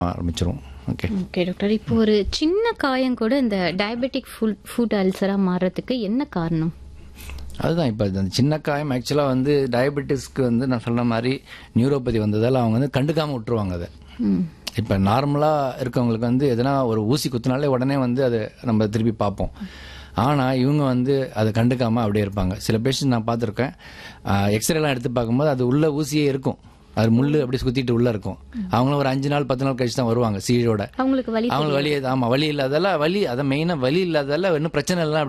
ஆரம்பிச்சிரும் okay okay doctor இப்போ ஒரு சின்ன காயம் கூட இந்த டயபெட்டிக் ஃபுட் ஃபுட் அல்சரா மாறுறதுக்கு என்ன காரணம் அதுதான் இப்போ அந்த சின்ன காயம் ஆக்சுவலாக வந்து டயபெட்டிஸ்க்கு வந்து நான் சொன்ன மாதிரி நியூரோபதி வந்ததால் அவங்க வந்து கண்டுக்காமல் விட்டுருவாங்க அதை ம் இப்போ நார்மலாக இருக்கவங்களுக்கு வந்து எதனா ஒரு ஊசி குத்துனாலே உடனே வந்து அதை நம்ம திருப்பி பார்ப்போம் ஆனால் இவங்க வந்து அதை கண்டுக்காமல் அப்படியே இருப்பாங்க சில பேஷண்ட் நான் பார்த்துருக்கேன் எக்ஸ்ரேலாம் எடுத்து பார்க்கும்போது அது உள்ள ஊசியே இருக்கும் அது முள்ளு அப்படி சுத்திட்டு உள்ள இருக்கும் அவங்களும் ஒரு அஞ்சு நாள் பத்து நாள் கழிச்சு தான் வருவாங்க சீழோட அவங்களுக்கு வலி அவங்களுக்கு வலி ஆமா வலி இல்லாதால வலி அதை மெயினாக வலி இல்லாதால இன்னும் பிரச்சனை இல்லை